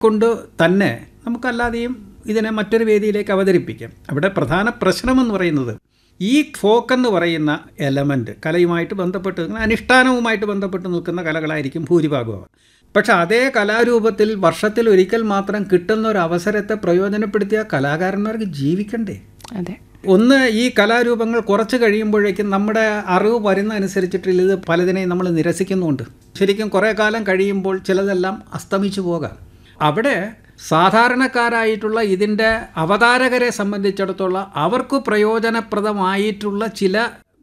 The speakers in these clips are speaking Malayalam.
കൊണ്ട് തന്നെ നമുക്കല്ലാതെയും ഇതിനെ മറ്റൊരു വേദിയിലേക്ക് അവതരിപ്പിക്കാം അവിടെ പ്രധാന പ്രശ്നമെന്ന് പറയുന്നത് ഈ ഫോക്ക് എന്ന് പറയുന്ന എലമെൻറ്റ് കലയുമായിട്ട് ബന്ധപ്പെട്ട് നിൽക്കുന്ന അനുഷ്ഠാനവുമായിട്ട് ബന്ധപ്പെട്ട് നിൽക്കുന്ന കലകളായിരിക്കും ഭൂരിഭാഗവും പക്ഷെ അതേ കലാരൂപത്തിൽ വർഷത്തിൽ ഒരിക്കൽ മാത്രം കിട്ടുന്ന ഒരു അവസരത്തെ പ്രയോജനപ്പെടുത്തിയ കലാകാരന്മാർക്ക് ജീവിക്കണ്ടേ അതെ ഒന്ന് ഈ കലാരൂപങ്ങൾ കുറച്ച് കഴിയുമ്പോഴേക്കും നമ്മുടെ അറിവ് വരുന്ന അനുസരിച്ചിട്ട് ഇത് പലതിനെയും നമ്മൾ നിരസിക്കുന്നുണ്ട് ശരിക്കും കുറേ കാലം കഴിയുമ്പോൾ ചിലതെല്ലാം അസ്തമിച്ചു പോകാം അവിടെ സാധാരണക്കാരായിട്ടുള്ള ഇതിൻ്റെ അവതാരകരെ സംബന്ധിച്ചിടത്തോളം അവർക്ക് പ്രയോജനപ്രദമായിട്ടുള്ള ചില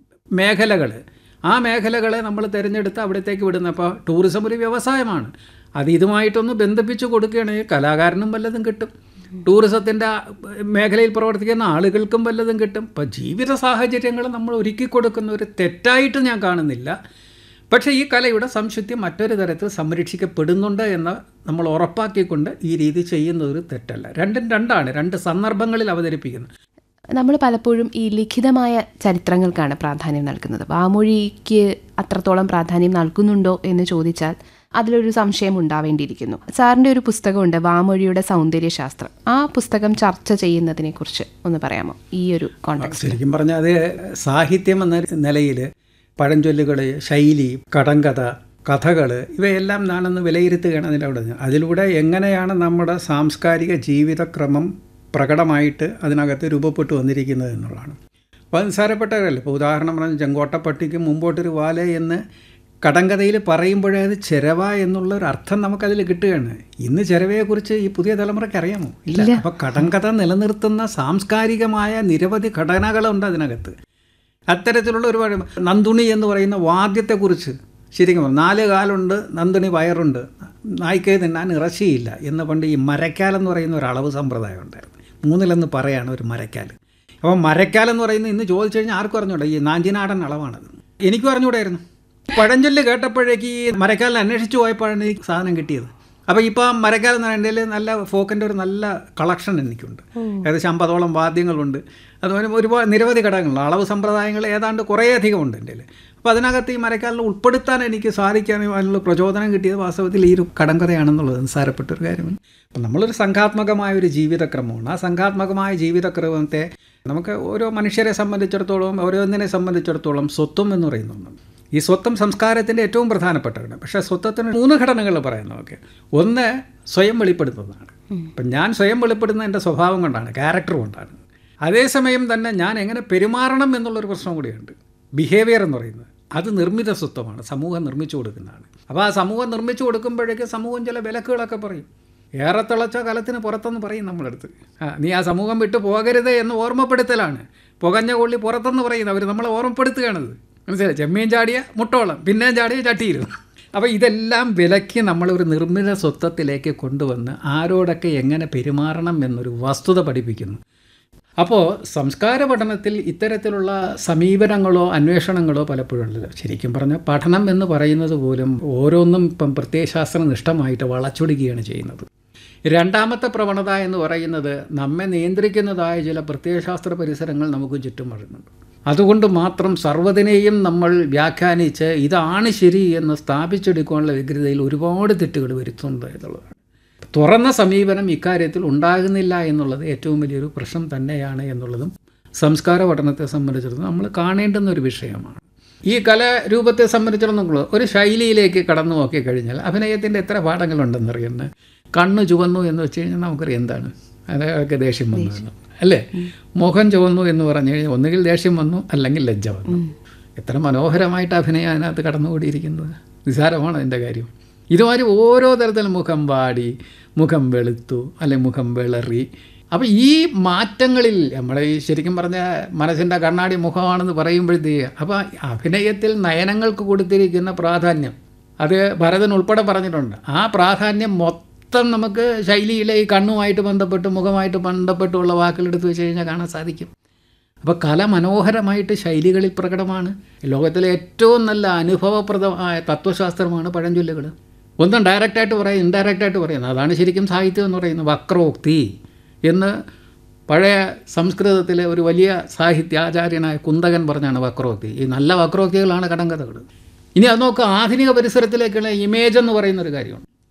മേഖലകൾ ആ മേഖലകളെ നമ്മൾ തിരഞ്ഞെടുത്ത് അവിടത്തേക്ക് വിടുന്നത് അപ്പോൾ ടൂറിസം ഒരു വ്യവസായമാണ് അത് ഇതുമായിട്ടൊന്ന് ബന്ധിപ്പിച്ച് കൊടുക്കുകയാണെങ്കിൽ കലാകാരനും വല്ലതും കിട്ടും ടൂറിസത്തിൻ്റെ മേഖലയിൽ പ്രവർത്തിക്കുന്ന ആളുകൾക്കും വല്ലതും കിട്ടും ഇപ്പം ജീവിത സാഹചര്യങ്ങൾ നമ്മൾ ഒരുക്കി കൊടുക്കുന്ന ഒരു തെറ്റായിട്ട് ഞാൻ കാണുന്നില്ല പക്ഷേ ഈ കലയുടെ സംശുദ്ധി മറ്റൊരു തരത്തിൽ സംരക്ഷിക്കപ്പെടുന്നുണ്ട് എന്ന് നമ്മൾ ഉറപ്പാക്കിക്കൊണ്ട് ഈ രീതി ചെയ്യുന്നത് ഒരു തെറ്റല്ല രണ്ടും രണ്ടാണ് രണ്ട് സന്ദർഭങ്ങളിൽ അവതരിപ്പിക്കുന്നത് നമ്മൾ പലപ്പോഴും ഈ ലിഖിതമായ ചരിത്രങ്ങൾക്കാണ് പ്രാധാന്യം നൽകുന്നത് വാമൊഴിക്ക് അത്രത്തോളം പ്രാധാന്യം നൽകുന്നുണ്ടോ എന്ന് ചോദിച്ചാൽ അതിലൊരു സംശയം ഉണ്ടാവേണ്ടിയിരിക്കുന്നു സാറിൻ്റെ ഒരു പുസ്തകമുണ്ട് വാമൊഴിയുടെ സൗന്ദര്യശാസ്ത്രം ആ പുസ്തകം ചർച്ച ചെയ്യുന്നതിനെ കുറിച്ച് ഒന്ന് പറയാമോ ഈ ഒരു കോണ്ടെക്സ്റ്റ് ശരിക്കും പറഞ്ഞാൽ അത് സാഹിത്യം എന്ന നിലയിൽ പഴഞ്ചൊല്ലുകൾ ശൈലി കടങ്കഥ കഥകൾ ഇവയെല്ലാം ഞാനൊന്ന് വിലയിരുത്തുകയാണ് അതിൻ്റെ അവിടെ അതിലൂടെ എങ്ങനെയാണ് നമ്മുടെ സാംസ്കാരിക ജീവിതക്രമം പ്രകടമായിട്ട് അതിനകത്ത് രൂപപ്പെട്ടു വന്നിരിക്കുന്നത് എന്നുള്ളതാണ് അപ്പോൾ അത് നിസ്സാരപ്പെട്ടവരല്ല ഇപ്പോൾ ഉദാഹരണം പറഞ്ഞാൽ ചെങ്കോട്ടപ്പട്ടിക്ക് മുമ്പോട്ടൊരു വാല എന്ന് കടങ്കഥയിൽ പറയുമ്പോഴേ അത് ചെരവ എന്നുള്ള ഒരു അർത്ഥം നമുക്കതിൽ കിട്ടുകയാണ് ഇന്ന് ചെരവയെക്കുറിച്ച് ഈ പുതിയ തലമുറയ്ക്ക് അറിയാമോ ഇല്ല അപ്പോൾ കടങ്കഥ നിലനിർത്തുന്ന സാംസ്കാരികമായ നിരവധി ഘടനകളുണ്ട് അതിനകത്ത് അത്തരത്തിലുള്ള ഒരുപാട് നന്ദുണി എന്ന് പറയുന്ന വാദ്യത്തെക്കുറിച്ച് ശരിക്കും പറഞ്ഞു നാല് കാലുണ്ട് നന്ദുണി വയറുണ്ട് നായ്ക്കേ തിന്നാൻ ഇറച്ചിയില്ല എന്ന് പണ്ട് ഈ മരക്കാലെന്ന് പറയുന്ന ഒരു അളവ് സമ്പ്രദായം ഉണ്ടായിരുന്നു മൂന്നിലെന്ന് പറയാണ് ഒരു മരക്കാൽ അപ്പോൾ മരക്കാലെന്ന് പറയുന്നത് ഇന്ന് ചോദിച്ചു കഴിഞ്ഞാൽ ആർക്കും അറിഞ്ഞൂടാ ഈ നാഞ്ചിനാടൻ അളവാണത് എനിക്കും അറിഞ്ഞൂടായിരുന്നു പഴഞ്ചൊല്ല് കേട്ടപ്പോഴേക്ക് ഈ മരക്കാലിനെ അന്വേഷിച്ച് പോയപ്പോഴാണ് ഈ സാധനം കിട്ടിയത് അപ്പോൾ ഇപ്പോൾ മരക്കാൽ എന്ന് പറയുന്നതിൽ നല്ല ഫോക്കിൻ്റെ ഒരു നല്ല കളക്ഷൻ എനിക്കുണ്ട് ഏകദേശം അമ്പതോളം വാദ്യങ്ങളുണ്ട് അതുപോലെ ഒരുപാട് നിരവധി ഘടകങ്ങളുണ്ട് അളവ് സമ്പ്രദായങ്ങൾ ഏതാണ്ട് കുറേയധികം ഉണ്ട് എൻ്റെ അപ്പോൾ അതിനകത്ത് ഈ മരക്കാലിനെ ഉൾപ്പെടുത്താൻ എനിക്ക് സാധിക്കാനും അതിനുള്ള പ്രചോദനം കിട്ടിയത് വാസ്തവത്തിൽ ഈ ഒരു കടങ്കഥയാണെന്നുള്ളത് നിസ്സാരപ്പെട്ട ഒരു കാര്യമാണ് അപ്പം നമ്മളൊരു സംഘാത്മകമായ ഒരു ജീവിതക്രമമാണ് ആ സംഘാത്മകമായ ജീവിതക്രമത്തെ നമുക്ക് ഓരോ മനുഷ്യരെ സംബന്ധിച്ചിടത്തോളം ഓരോന്നിനെ സംബന്ധിച്ചിടത്തോളം സ്വത്വം എന്ന് പറയുന്ന ഒന്നുണ്ട് ഈ സ്വത്വം സംസ്കാരത്തിൻ്റെ ഏറ്റവും പ്രധാനപ്പെട്ടതാണ് പക്ഷേ സ്വത്വത്തിന് മൂന്ന് ഘടനകൾ പറയാം നമുക്ക് ഒന്ന് സ്വയം വെളിപ്പെടുത്തുന്നതാണ് അപ്പം ഞാൻ സ്വയം വെളിപ്പെടുന്ന എൻ്റെ സ്വഭാവം കൊണ്ടാണ് ക്യാരക്ടർ കൊണ്ടാണ് അതേസമയം തന്നെ ഞാൻ എങ്ങനെ പെരുമാറണം എന്നുള്ളൊരു പ്രശ്നം കൂടിയുണ്ട് ബിഹേവിയർ എന്ന് പറയുന്നത് അത് നിർമ്മിത സ്വത്വമാണ് സമൂഹം നിർമ്മിച്ചു കൊടുക്കുന്നതാണ് അപ്പോൾ ആ സമൂഹം നിർമ്മിച്ചു കൊടുക്കുമ്പോഴേക്ക് സമൂഹം ചില വിലക്കുകളൊക്കെ പറയും ഏറെ തിളച്ച കലത്തിന് പുറത്തെന്ന് പറയും നമ്മളടുത്ത് ആ നീ ആ സമൂഹം വിട്ടു പോകരുത് എന്ന് ഓർമ്മപ്പെടുത്തലാണ് പുകഞ്ഞ കൊള്ളി പുറത്തെന്ന് പറയുന്നത് അവർ നമ്മളെ ഓർമ്മപ്പെടുത്തുകയാണത് മനസ്സിലായി ചെമ്മീൻ ചാടിയ മുട്ടോളം പിന്നെയും ചാടിയ ചട്ടിയിരുന്നു അപ്പോൾ ഇതെല്ലാം വിലക്കി നമ്മളൊരു നിർമ്മിത സ്വത്വത്തിലേക്ക് കൊണ്ടുവന്ന് ആരോടൊക്കെ എങ്ങനെ പെരുമാറണം എന്നൊരു വസ്തുത പഠിപ്പിക്കുന്നു അപ്പോൾ സംസ്കാര പഠനത്തിൽ ഇത്തരത്തിലുള്ള സമീപനങ്ങളോ അന്വേഷണങ്ങളോ പലപ്പോഴും ഉള്ളത് ശരിക്കും പറഞ്ഞാൽ പഠനം എന്ന് പറയുന്നത് പോലും ഓരോന്നും ഇപ്പം പ്രത്യയശാസ്ത്ര നിഷ്ഠമായിട്ട് വളച്ചൊടുക്കുകയാണ് ചെയ്യുന്നത് രണ്ടാമത്തെ പ്രവണത എന്ന് പറയുന്നത് നമ്മെ നിയന്ത്രിക്കുന്നതായ ചില പ്രത്യയശാസ്ത്ര പരിസരങ്ങൾ നമുക്ക് ചുറ്റും വരുന്നുണ്ട് അതുകൊണ്ട് മാത്രം സർവ്വതിനെയും നമ്മൾ വ്യാഖ്യാനിച്ച് ഇതാണ് ശരി എന്ന് സ്ഥാപിച്ചെടുക്കാനുള്ള വ്യഗ്രതയിൽ ഒരുപാട് തെറ്റുകൾ വരുത്തുന്നുണ്ട് എന്നുള്ളതാണ് തുറന്ന സമീപനം ഇക്കാര്യത്തിൽ ഉണ്ടാകുന്നില്ല എന്നുള്ളത് ഏറ്റവും വലിയൊരു പ്രശ്നം തന്നെയാണ് എന്നുള്ളതും സംസ്കാര പഠനത്തെ സംബന്ധിച്ചിടത്തോളം നമ്മൾ കാണേണ്ടുന്ന ഒരു വിഷയമാണ് ഈ കലാരൂപത്തെ സംബന്ധിച്ചിടത്തോളം ഒരു ശൈലിയിലേക്ക് കടന്നു നോക്കി കഴിഞ്ഞാൽ അഭിനയത്തിൻ്റെ എത്ര പാഠങ്ങളുണ്ടെന്നറിയുന്നത് കണ്ണ് ചുവന്നു എന്ന് വെച്ച് കഴിഞ്ഞാൽ നമുക്കറിയാം എന്താണ് അതൊക്കെ ദേഷ്യം വന്നു എന്ന്. അല്ലേ മുഖം ചുവന്നു എന്ന് പറഞ്ഞു കഴിഞ്ഞാൽ ഒന്നുകിൽ ദേഷ്യം വന്നു അല്ലെങ്കിൽ ലജ്ജ വന്നു എത്ര മനോഹരമായിട്ട് അഭിനയം അതിനകത്ത് കടന്നുകൂടിയിരിക്കുന്നത് നിസാരമാണ് അതിൻ്റെ കാര്യം ഇതുമാതിരി ഓരോ തരത്തിലും മുഖം വാടി മുഖം വെളുത്തു അല്ലെങ്കിൽ മുഖം വിളറി അപ്പോൾ ഈ മാറ്റങ്ങളിൽ നമ്മൾ ഈ ശരിക്കും പറഞ്ഞ മനസ്സിൻ്റെ കണ്ണാടി മുഖമാണെന്ന് പറയുമ്പോഴത്തേക്ക് അപ്പോൾ അഭിനയത്തിൽ നയനങ്ങൾക്ക് കൊടുത്തിരിക്കുന്ന പ്രാധാന്യം അത് ഭരതൻ ഉൾപ്പെടെ പറഞ്ഞിട്ടുണ്ട് ആ പ്രാധാന്യം മൊത്തം നമുക്ക് ശൈലിയിലെ ഈ കണ്ണുമായിട്ട് ബന്ധപ്പെട്ട് മുഖമായിട്ട് ബന്ധപ്പെട്ടുള്ള വാക്കുകളെടുത്ത് വെച്ച് കഴിഞ്ഞാൽ കാണാൻ സാധിക്കും അപ്പോൾ കല മനോഹരമായിട്ട് ശൈലികളിൽ പ്രകടമാണ് ലോകത്തിലെ ഏറ്റവും നല്ല അനുഭവപ്രദമായ തത്വശാസ്ത്രമാണ് പഴഞ്ചൊല്ലുകൾ ഒന്നും ഡയറക്റ്റായിട്ട് പറയും ഇൻഡയറക്റ്റായിട്ട് പറയുന്നത് അതാണ് ശരിക്കും സാഹിത്യം എന്ന് പറയുന്നത് വക്രോക്തി എന്ന് പഴയ സംസ്കൃതത്തിലെ ഒരു വലിയ സാഹിത്യാചാര്യനായ കുന്തകൻ പറഞ്ഞാണ് വക്രോക്തി ഈ നല്ല വക്രോക്തികളാണ് കടങ്കഥകൾ ഇനി അത് നോക്കുക ആധുനിക പരിസരത്തിലേക്കുള്ള ഇമേജ് എന്ന് പറയുന്ന ഒരു കാര്യമാണ്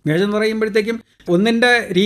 മേജ് എന്ന് പറയുമ്പോഴത്തേക്കും ഒന്നിൻ്റെ